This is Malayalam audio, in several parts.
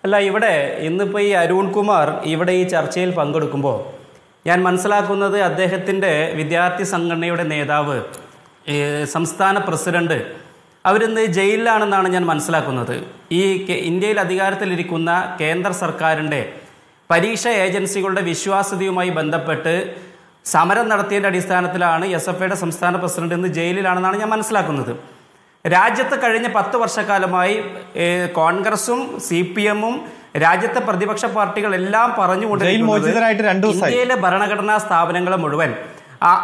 അല്ല ഇവിടെ ഇന്നിപ്പോൾ ഈ അരുൺ കുമാർ ഇവിടെ ഈ ചർച്ചയിൽ പങ്കെടുക്കുമ്പോൾ ഞാൻ മനസ്സിലാക്കുന്നത് അദ്ദേഹത്തിൻ്റെ വിദ്യാർത്ഥി സംഘടനയുടെ നേതാവ് ഈ സംസ്ഥാന പ്രസിഡന്റ് അവരിന്ന് ജയിലിലാണെന്നാണ് ഞാൻ മനസ്സിലാക്കുന്നത് ഈ കെ- ഇന്ത്യയിൽ അധികാരത്തിലിരിക്കുന്ന കേന്ദ്ര സർക്കാരിൻ്റെ പരീക്ഷ ഏജൻസികളുടെ വിശ്വാസ്യതയുമായി ബന്ധപ്പെട്ട് സമരം നടത്തിയതിൻ്റെ അടിസ്ഥാനത്തിലാണ് എസ് എഫ് ഐയുടെ സംസ്ഥാന പ്രസിഡന്റ് ഇന്ന് ജയിലിലാണെന്നാണ് ഞാൻ മനസ്സിലാക്കുന്നത് രാജ്യത്ത് കഴിഞ്ഞ പത്ത് വർഷക്കാലമായി ഏഹ്, കോൺഗ്രസും സി പി എമ്മും രാജ്യത്തെ പ്രതിപക്ഷ പാർട്ടികളെല്ലാം ജയിൽ മോചിതരായിട്ട് രണ്ടു ദിവസമായി. ഇന്ത്യയിലെ ഭരണഘടനാ സ്ഥാപനങ്ങളെ മുഴുവൻ ആ-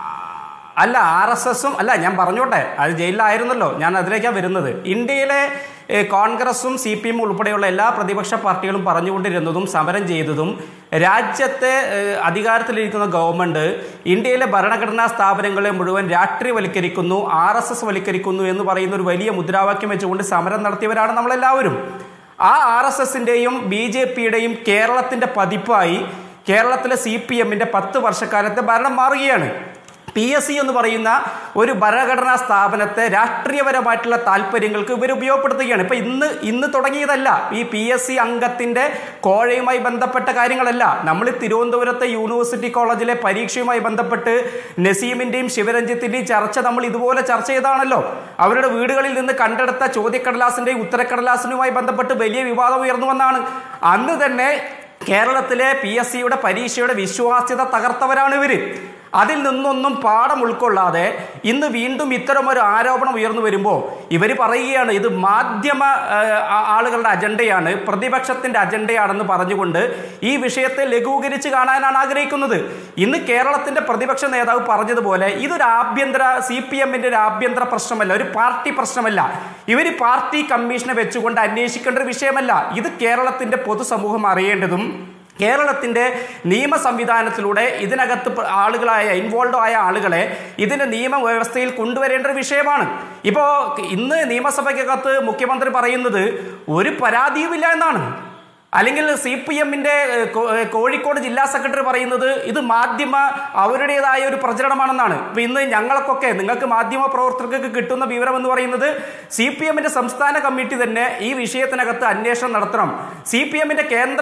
അല്ല ആർ എസ് എസും അല്ല ഞാൻ പറഞ്ഞോട്ടെ അത് ജയിലിലായിരുന്നല്ലോ ഞാൻ അതിലേക്കാണ് വരുന്നത് ഇന്ത്യയിലെ ഏഹ്, കോൺഗ്രസും സി പി എം ഉൾപ്പെടെയുള്ള എല്ലാ പ്രതിപക്ഷ പാർട്ടികളും പറഞ്ഞുകൊണ്ടിരുന്നതും സമരം ചെയ്തതും രാജ്യത്തെ ഏഹ്, അധികാരത്തിലിരിക്കുന്ന ഗവൺമെന്റ് ഇന്ത്യയിലെ ഭരണഘടനാ സ്ഥാപനങ്ങളെ മുഴുവൻ രാഷ്ട്രീയവൽക്കരിക്കുന്നു ആർ എസ് എസ് വൽക്കരിക്കുന്നു എന്ന് പറയുന്ന ഒരു വലിയ മുദ്രാവാക്യം വെച്ചുകൊണ്ട് സമരം നടത്തിയവരാണ് നമ്മളെല്ലാവരും ആ ആർ എസ് എസിന്റെയും ബി ജെ പിയുടെയും കേരളത്തിന്റെ പതിപ്പായി കേരളത്തിലെ സി പി എമ്മിന്റെ പത്ത് വർഷക്കാലത്തെ ഭരണം മാറുകയാണ് പി എസ് സി എന്ന് പറയുന്ന ഒരു ഭരണഘടനാ സ്ഥാപനത്തെ രാഷ്ട്രീയപരമായിട്ടുള്ള താല്പര്യങ്ങൾക്ക് ഇവർ ഉപയോഗപ്പെടുത്തുകയാണ് ഇപ്പൊ ഇന്ന് ഇന്ന് തുടങ്ങിയതല്ല ഈ പി എസ് സി അംഗത്തിന്റെ കോഴയുമായി ബന്ധപ്പെട്ട കാര്യങ്ങളല്ല നമ്മൾ തിരുവനന്തപുരത്തെ യൂണിവേഴ്സിറ്റി കോളേജിലെ പരീക്ഷയുമായി ബന്ധപ്പെട്ട് നസീമിന്റെയും ശിവരഞ്ജിത്തിന്റെയും ചർച്ച നമ്മൾ ഇതുപോലെ ചർച്ച ചെയ്താണല്ലോ അവരുടെ വീടുകളിൽ നിന്ന് കണ്ടെടുത്ത ചോദ്യക്കടലാസിന്റെയും ഉത്തരക്കടലാസിനുമായി ബന്ധപ്പെട്ട് വലിയ വിവാദം ഉയർന്നു വന്നാണ് അന്ന് തന്നെ കേരളത്തിലെ പി എസ് സിയുടെ പരീക്ഷയുടെ വിശ്വാസ്യത തകർത്തവരാണ് ഇവര് അതിൽ നിന്നൊന്നും പാഠം ഉൾക്കൊള്ളാതെ ഇന്ന് വീണ്ടും ഇത്തരമൊരു ആരോപണം ഉയർന്നു വരുമ്പോൾ ഇവർ പറയുകയാണ് ഇത് മാധ്യമ ആ, ആ- ആളുകളുടെ അജണ്ടയാണ് പ്രതിപക്ഷത്തിന്റെ അജണ്ടയാണെന്ന് പറഞ്ഞുകൊണ്ട് ഈ വിഷയത്തെ ലഘൂകരിച്ച് കാണാനാണ് ആഗ്രഹിക്കുന്നത് ഇന്ന് കേരളത്തിന്റെ പ്രതിപക്ഷ നേതാവ് പറഞ്ഞതുപോലെ ഇതൊരു ആഭ്യന്തര സി പി എമ്മിന്റെ ഒരു ആഭ്യന്തര പ്രശ്നമല്ല ഒരു പാർട്ടി പ്രശ്നമല്ല ഇവർ പാർട്ടി കമ്മീഷനെ വെച്ചുകൊണ്ട് അന്വേഷിക്കേണ്ട ഒരു വിഷയമല്ല ഇത് കേരളത്തിന്റെ പൊതുസമൂഹം അറിയേണ്ടതും കേരളത്തിന്റെ നിയമ സംവിധാനത്തിലൂടെ ഇതിനകത്ത് പ- ആളുകളായ ഇൻവോൾവ് ആയ ആളുകളെ ഇതിന്റെ നിയമ വ്യവസ്ഥയിൽ കൊണ്ടുവരേണ്ട ഒരു വിഷയമാണ് ഇപ്പോൾ ഇന്ന് നിയമസഭയ്ക്കകത്ത് മുഖ്യമന്ത്രി പറയുന്നത് ഒരു പരാതിയുമില്ല എന്നാണ് അല്ലെങ്കിൽ സി പി എമ്മിന്റെ കോഴിക്കോട് ജില്ലാ സെക്രട്ടറി പറയുന്നത് ഇത് മാധ്യമ അവരുടേതായ ഒരു പ്രചരണമാണെന്നാണ് ഇപ്പൊ ഇന്ന് ഞങ്ങൾക്കൊക്കെ നിങ്ങൾക്ക് മാധ്യമ പ്രവർത്തകർക്ക് കിട്ടുന്ന വിവരം എന്ന് പറയുന്നത് സി പി എമ്മിന്റെ സംസ്ഥാന കമ്മിറ്റി തന്നെ ഈ വിഷയത്തിനകത്ത് അന്വേഷണം നടത്തണം സി പി എമ്മിന്റെ കേന്ദ്ര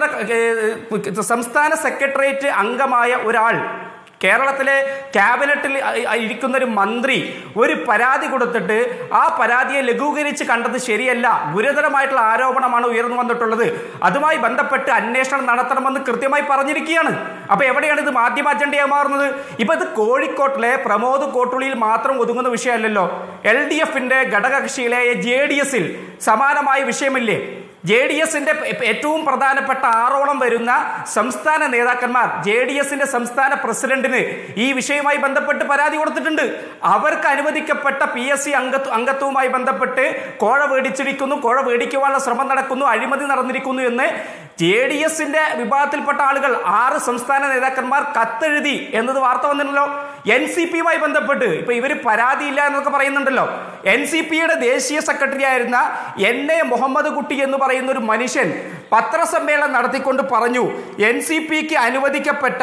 ഏഹ്, സംസ്ഥാന സെക്രട്ടേറിയറ്റ് അംഗമായ ഒരാൾ കേരളത്തിലെ ക്യാബിനറ്റിൽ അ- അ- ഇരിക്കുന്ന ഒരു മന്ത്രി ഒരു പരാതി കൊടുത്തിട്ട് ആ പരാതിയെ ലഘൂകരിച്ച് കണ്ടത് ശരിയല്ല ഗുരുതരമായിട്ടുള്ള ആരോപണമാണ് ഉയർന്നു വന്നിട്ടുള്ളത് അതുമായി ബന്ധപ്പെട്ട് അന്വേഷണം നടത്തണമെന്ന് കൃത്യമായി പറഞ്ഞിരിക്കുകയാണ് അപ്പൊ എവിടെയാണ് ഇത് മാധ്യമ അജണ്ടയായി മാറുന്നത് ഇപ്പൊ ഇത് കോഴിക്കോട്ടിലെ പ്രമോദ് കോട്ടുളിയിൽ മാത്രം ഒതുങ്ങുന്ന വിഷയമല്ലല്ലോ എൽ ഡി എഫിന്റെ ഘടകകക്ഷിയിലെ ജെ ഡി എസിൽ സമാനമായ വിഷയമില്ലേ ജെ ഡി എസിന്റെ ഏറ്റവും പ്രധാനപ്പെട്ട ആറോളം വരുന്ന സംസ്ഥാന നേതാക്കന്മാർ ജെ ഡി എസിന്റെ സംസ്ഥാന പ്രസിഡന്റിന് ഈ വിഷയവുമായി ബന്ധപ്പെട്ട് പരാതി കൊടുത്തിട്ടുണ്ട് അവർക്ക് അനുവദിക്കപ്പെട്ട പി എസ് സി അംഗത്വ അംഗത്വവുമായി ബന്ധപ്പെട്ട് കോഴ മേടിച്ചിരിക്കുന്നു കോഴ മേടിക്കുവാനുള്ള ശ്രമം നടക്കുന്നു അഴിമതി നടന്നിരിക്കുന്നു എന്ന് ജെ ഡി എസിന്റെ വിഭാഗത്തിൽപ്പെട്ട ആളുകൾ ആറ് സംസ്ഥാന നേതാക്കന്മാർ കത്തെഴുതി എന്നത് വാർത്ത വന്നിട്ടുണ്ടല്ലോ എൻ സി പിയുമായി ബന്ധപ്പെട്ട് ഇപ്പൊ ഇവര് പരാതിയില്ല എന്നൊക്കെ പറയുന്നുണ്ടല്ലോ എൻ സി പിയുടെ ദേശീയ സെക്രട്ടറി ആയിരുന്ന എൻ എ മുഹമ്മദ് കുട്ടി എന്ന് പറയുന്ന ഒരു മനുഷ്യൻ പത്രസമ്മേളനം നടത്തിക്കൊണ്ട് പറഞ്ഞു എൻ സി പിക്ക് അനുവദിക്കപ്പെട്ട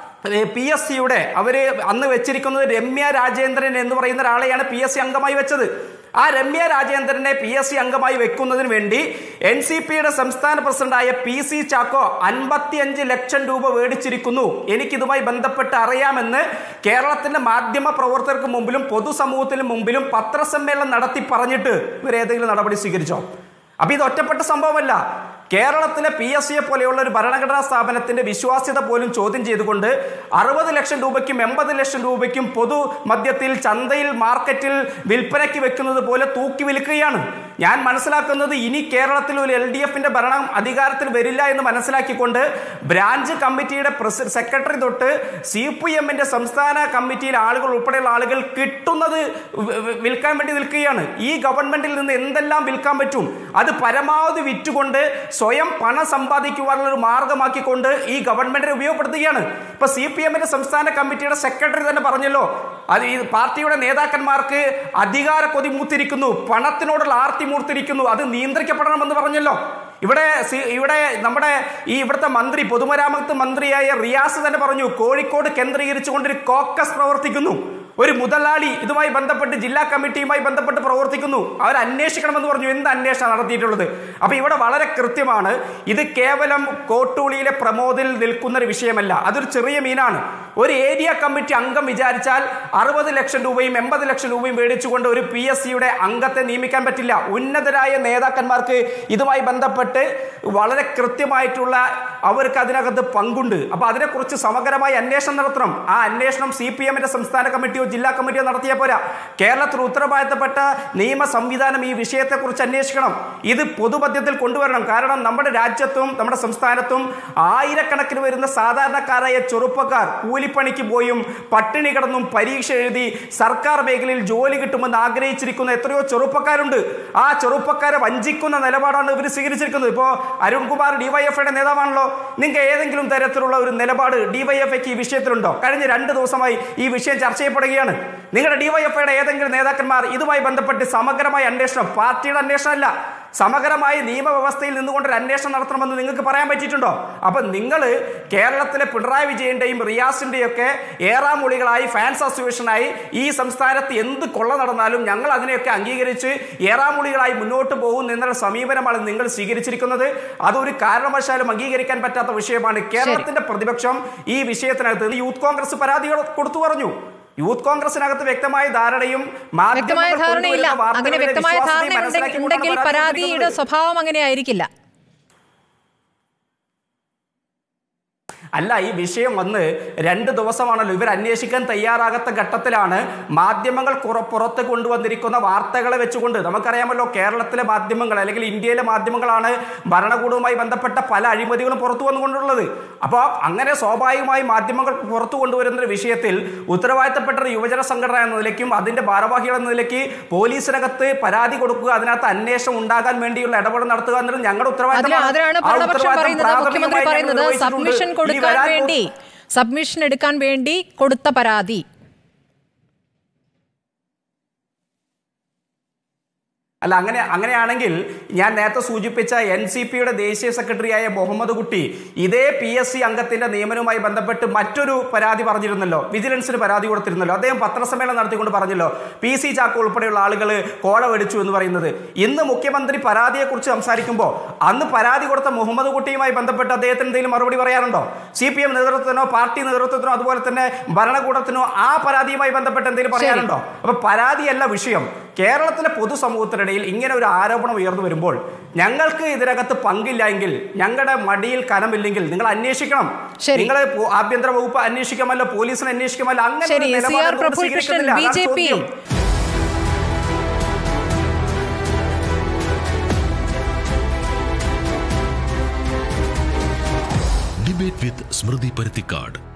പി എസ് സിയുടെ അവര് അന്ന് വെച്ചിരിക്കുന്നത് രമ്യ രാജേന്ദ്രൻ എന്ന് പറയുന്ന ഒരാളെയാണ് പി എസ് സി അംഗമായി വെച്ചത് ആ രമ്യ രാജേന്ദ്രനെ പി എസ് സി അംഗമായി വെക്കുന്നതിന് വേണ്ടി എൻ സി പിയുടെ സംസ്ഥാന പ്രസിഡന്റായ പി സി ചാക്കോ അൻപത്തിയഞ്ച് ലക്ഷം രൂപ മേടിച്ചിരിക്കുന്നു എനിക്കിതുമായി ബന്ധപ്പെട്ട് അറിയാമെന്ന് കേരളത്തിന്റെ മാധ്യമ പ്രവർത്തകർക്ക് മുമ്പിലും പൊതുസമൂഹത്തിന് മുമ്പിലും പത്രസമ്മേളനം നടത്തി പറഞ്ഞിട്ട് ഇവർ ഏതെങ്കിലും നടപടി സ്വീകരിച്ചോ അപ്പൊ ഇത് ഒറ്റപ്പെട്ട സംഭവമല്ല കേരളത്തിലെ പി എസ് സിയെ പോലെയുള്ള ഒരു ഭരണഘടനാ സ്ഥാപനത്തിന്റെ വിശ്വാസ്യത പോലും ചോദ്യം ചെയ്തുകൊണ്ട് അറുപത് ലക്ഷം രൂപയ്ക്കും എൺപത് ലക്ഷം രൂപയ്ക്കും പൊതു മദ്യത്തിൽ ചന്തയിൽ മാർക്കറ്റിൽ വിൽപ്പനയ്ക്ക് വെക്കുന്നത് പോലെ തൂക്കി വിൽക്കുകയാണ് ഞാൻ മനസ്സിലാക്കുന്നത് ഇനി കേരളത്തിൽ ഒരു എൽ ഡി എഫിന്റെ ഭരണം അധികാരത്തിൽ വരില്ല എന്ന് മനസ്സിലാക്കിക്കൊണ്ട് ബ്രാഞ്ച് കമ്മിറ്റിയുടെ പ്രസി സെക്രട്ടറി തൊട്ട് സി പി എമ്മിന്റെ സംസ്ഥാന കമ്മിറ്റിയിലെ ആളുകൾ ഉൾപ്പെടെയുള്ള ആളുകൾ കിട്ടുന്നത് വി- വി- വിൽക്കാൻ വേണ്ടി നിൽക്കുകയാണ് ഈ ഗവൺമെന്റിൽ നിന്ന് എന്തെല്ലാം വിൽക്കാൻ പറ്റും അത് പരമാവധി വിറ്റുകൊണ്ട് സ്വയം പണം സമ്പാദിക്കുവാനുള്ള ഒരു മാർഗമാക്കിക്കൊണ്ട് ഈ ഗവൺമെന്റിനെ ഉപയോഗപ്പെടുത്തുകയാണ് ഇപ്പൊ സി പി എമ്മിന്റെ സംസ്ഥാന കമ്മിറ്റിയുടെ സെക്രട്ടറി തന്നെ പറഞ്ഞല്ലോ അത് ഈ പാർട്ടിയുടെ നേതാക്കന്മാർക്ക് അധികാര കൊതി മൂത്തിരിക്കുന്നു പണത്തിനോടുള്ള ആർത്തി മൂർത്തിരിക്കുന്നു അത് നിയന്ത്രിക്കപ്പെടണമെന്ന് പറഞ്ഞല്ലോ ഇവിടെ സി- ഇവിടെ നമ്മുടെ ഈ ഇവിടുത്തെ മന്ത്രി പൊതുമരാമത്ത് മന്ത്രിയായ റിയാസ് തന്നെ പറഞ്ഞു കോഴിക്കോട് കേന്ദ്രീകരിച്ചുകൊണ്ട് ഒരു കോക്കസ് പ്രവർത്തിക്കുന്നു ഒരു മുതലാളി ഇതുമായി ബന്ധപ്പെട്ട് ജില്ലാ കമ്മിറ്റിയുമായി ബന്ധപ്പെട്ട് പ്രവർത്തിക്കുന്നു അവർ അന്വേഷിക്കണമെന്ന് പറഞ്ഞു എന്ത് അന്വേഷണം നടത്തിയിട്ടുള്ളത് അപ്പൊ ഇവിടെ വളരെ കൃത്യമാണ് ഇത് കേവലം കോട്ടൂളിയിലെ പ്രമോദിൽ നിൽക്കുന്ന ഒരു വിഷയമല്ല അതൊരു ചെറിയ മീനാണ് ഒരു ഏരിയ കമ്മിറ്റി അംഗം വിചാരിച്ചാൽ അറുപത് ലക്ഷം രൂപയും എൺപത് ലക്ഷം രൂപയും മേടിച്ചുകൊണ്ട് ഒരു പി എസ് സിയുടെ അംഗത്തെ നിയമിക്കാൻ പറ്റില്ല ഉന്നതരായ നേതാക്കന്മാർക്ക് ഇതുമായി ബന്ധപ്പെട്ട് വളരെ കൃത്യമായിട്ടുള്ള അവർക്ക് അതിനകത്ത് പങ്കുണ്ട് അപ്പൊ അതിനെക്കുറിച്ച് സമഗ്രമായ അന്വേഷണം നടത്തണം ആ അന്വേഷണം സി പി എമ്മിന്റെ സംസ്ഥാന കമ്മിറ്റിയോ ജില്ലാ കമ്മിറ്റിയോ നടത്തിയ പോരാ കേരളത്തിൽ ഉത്തരവാദിത്തപ്പെട്ട നിയമ സംവിധാനം ഈ വിഷയത്തെക്കുറിച്ച് അന്വേഷിക്കണം ഇത് പൊതുമധ്യത്തിൽ കൊണ്ടുവരണം കാരണം നമ്മുടെ രാജ്യത്തും നമ്മുടെ സംസ്ഥാനത്തും ആയിരക്കണക്കിന് വരുന്ന സാധാരണക്കാരായ ചെറുപ്പക്കാർ കൂലിപ്പണിക്ക് പോയും പട്ടിണി കിടന്നും പരീക്ഷ എഴുതി സർക്കാർ മേഖലയിൽ ജോലി കിട്ടുമെന്ന് ആഗ്രഹിച്ചിരിക്കുന്ന എത്രയോ ചെറുപ്പക്കാരുണ്ട് ആ ചെറുപ്പക്കാരെ വഞ്ചിക്കുന്ന നിലപാടാണ് ഇവർ സ്വീകരിച്ചിരിക്കുന്നത് ഇപ്പോൾ അരുൺകുമാർ ഡിവൈഎഫ്ഐയുടെ നേതാവാണല്ലോ നിങ്ങൾക്ക് ഏതെങ്കിലും തരത്തിലുള്ള ഒരു നിലപാട് ഡിവൈഎഫ്ഐക്ക് ഈ വിഷയത്തിലുണ്ടോ കഴിഞ്ഞ രണ്ട് ദിവസമായി ഈ വിഷയം ചർച്ച ചെയ്യപ്പെടുകയാണ് നിങ്ങളുടെ ഡിവൈഎഫ്ഐയുടെ ഏതെങ്കിലും നേതാക്കന്മാർ ഇതുമായി ബന്ധപ്പെട്ട് സമഗ്രമായ അന്വേഷണം പാർട്ടിയുടെ അന്വേഷണമല്ല സമഗ്രമായ നിയമവ്യവസ്ഥയിൽ നിന്നുകൊണ്ട് ഒരു അന്വേഷണം നടത്തണമെന്ന് നിങ്ങൾക്ക് പറയാൻ പറ്റിയിട്ടുണ്ടോ അപ്പൊ നിങ്ങൾ കേരളത്തിലെ പിണറായി വിജയന്റെയും റിയാസിന്റെയും ഒക്കെ ഏറാമൂളികളായി ഫാൻസ് അസോസിയേഷനായി ഈ സംസ്ഥാനത്ത് എന്ത് കൊള്ള നടന്നാലും ഞങ്ങൾ അതിനെയൊക്കെ അംഗീകരിച്ച് ഏറാമൂളികളായി മുന്നോട്ട് പോകും എന്നുള്ള സമീപനമാണ് നിങ്ങൾ സ്വീകരിച്ചിരിക്കുന്നത് അതൊരു കാരണവശാലും അംഗീകരിക്കാൻ പറ്റാത്ത വിഷയമാണ് കേരളത്തിന്റെ പ്രതിപക്ഷം ഈ വിഷയത്തിനകത്ത് യൂത്ത് കോൺഗ്രസ് പരാതി കൊടുത്തു പറഞ്ഞു യൂത്ത് കോൺഗ്രസിനകത്ത് വ്യക്തമായ ധാരണയും വ്യക്തമായ മാധ്യമങ്ങൾ ധാരണയില്ല കൊണ്ടുവരുന്ന അങ്ങനെ വാർത്തകളുടെ വ്യക്തമായ വിശ്വാസ്യതയും ധാരണ മനസ്സിലാക്കിക്കൊണ്ടാണ് ഉണ്ടെങ്കിൽ പരാതി പരാതിയുടെ കൊടുക്കുന്നത്. സ്വഭാവം അങ്ങനെ ആയിരിക്കില്ല അല്ല ഈ വിഷയം വന്ന് രണ്ട് ദിവസമാണല്ലോ ഇവർ അന്വേഷിക്കാൻ തയ്യാറാകാത്ത ഘട്ടത്തിലാണ് മാധ്യമങ്ങൾ കുറ- പുറത്ത് കൊണ്ടുവന്നിരിക്കുന്ന വാർത്തകളെ വെച്ചുകൊണ്ട് നമുക്കറിയാമല്ലോ കേരളത്തിലെ മാധ്യമങ്ങൾ അല്ലെങ്കിൽ ഇന്ത്യയിലെ മാധ്യമങ്ങളാണ് ഭരണകൂടവുമായി ബന്ധപ്പെട്ട പല അഴിമതികളും പുറത്തു വന്നുകൊണ്ടുള്ളത് അപ്പോൾ അങ്ങനെ സ്വാഭാവികമായി മാധ്യമങ്ങൾ പുറത്തു കൊണ്ടുവരുന്ന ഒരു വിഷയത്തിൽ ഉത്തരവാദിത്തപ്പെട്ട ഒരു യുവജന സംഘടന എന്ന നിലയ്ക്കും അതിന്റെ ഭാരവാഹികൾ എന്ന നിലയ്ക്ക് പോലീസിനകത്ത് പരാതി കൊടുക്കുക അതിനകത്ത് അന്വേഷണം ഉണ്ടാകാൻ വേണ്ടിയുള്ള ഇടപെടൽ നടത്തുക എന്നത് ഞങ്ങളുടെ അതിന് ഉത്തരവാദിത്തമാണ് അതിനാണ് ആ ഭരണപക്ഷം ഉത്തരവാദിത്തം പറയുന്നത് മുഖ്യമന്ത്രി പ്രാഥമികമായി ഞങ്ങൾ പറയുന്നത് നിർവഹിച്ചിട്ടുണ്ട്. സബ്മിഷൻ ഇനി കൊടുക്കാൻ വരാൻ വേണ്ടി സബ്മിഷൻ എടുക്കാൻ വേണ്ടി കൊടുത്ത പരാതി അല്ല അങ്ങനെ അങ്ങനെയാണെങ്കിൽ ഞാൻ നേരത്തെ സൂചിപ്പിച്ച എൻ സി പിയുടെ ദേശീയ സെക്രട്ടറിയായ മുഹമ്മദ് കുട്ടി ഇതേ പി എസ് സി അംഗത്തിന്റെ നിയമനവുമായി ബന്ധപ്പെട്ട് മറ്റൊരു പരാതി പറഞ്ഞിരുന്നല്ലോ വിജിലൻസിന് പരാതി കൊടുത്തിരുന്നല്ലോ അദ്ദേഹം പത്രസമ്മേളനം നടത്തിക്കൊണ്ട് പറഞ്ഞല്ലോ പി സി ചാക്കോ ഉൾപ്പെടെയുള്ള ആളുകൾ കോഴ വെടിച്ചു എന്ന് പറയുന്നത് ഇന്ന് മുഖ്യമന്ത്രി പരാതിയെക്കുറിച്ച് സംസാരിക്കുമ്പോൾ അന്ന് പരാതി കൊടുത്ത മുഹമ്മദ് കുട്ടിയുമായി ബന്ധപ്പെട്ട് അദ്ദേഹത്തിന് എന്തെങ്കിലും മറുപടി പറയാറുണ്ടോ സി പി എം നേതൃത്വത്തിനോ പാർട്ടി നേതൃത്വത്തിനോ അതുപോലെ തന്നെ ഭരണകൂടത്തിനോ ആ പരാതിയുമായി ബന്ധപ്പെട്ട് എന്തെങ്കിലും പറയാറുണ്ടോ അപ്പൊ പരാതിയല്ല വിഷയം കേരളത്തിലെ പൊതുസമൂഹത്തിനിടയിൽ ഇങ്ങനെ ഒരു ആരോപണം ഉയർന്നു വരുമ്പോൾ ഞങ്ങൾക്ക് ഇതിനകത്ത് പങ്കില്ല എങ്കിൽ ഞങ്ങളുടെ മടിയിൽ കനമില്ലെങ്കിൽ നിങ്ങൾ അന്വേഷിക്കണം ശരി. നിങ്ങൾ പോ- ആഭ്യന്തര വകുപ്പ് അന്വേഷിക്കാമല്ലോ പോലീസിനെ അന്വേഷിക്കാമല്ലോ അങ്ങനെ ഒരു ശരി സി നിലപാട് ആർ എന്തുകൊണ്ട് പ്രഫുൽകൃഷ്ണൻ സ്വീകരിക്കുന്നില്ല? ബി ജെ അതാണ് പി ചോദ്യം. Debate with Smruthi Paruthikad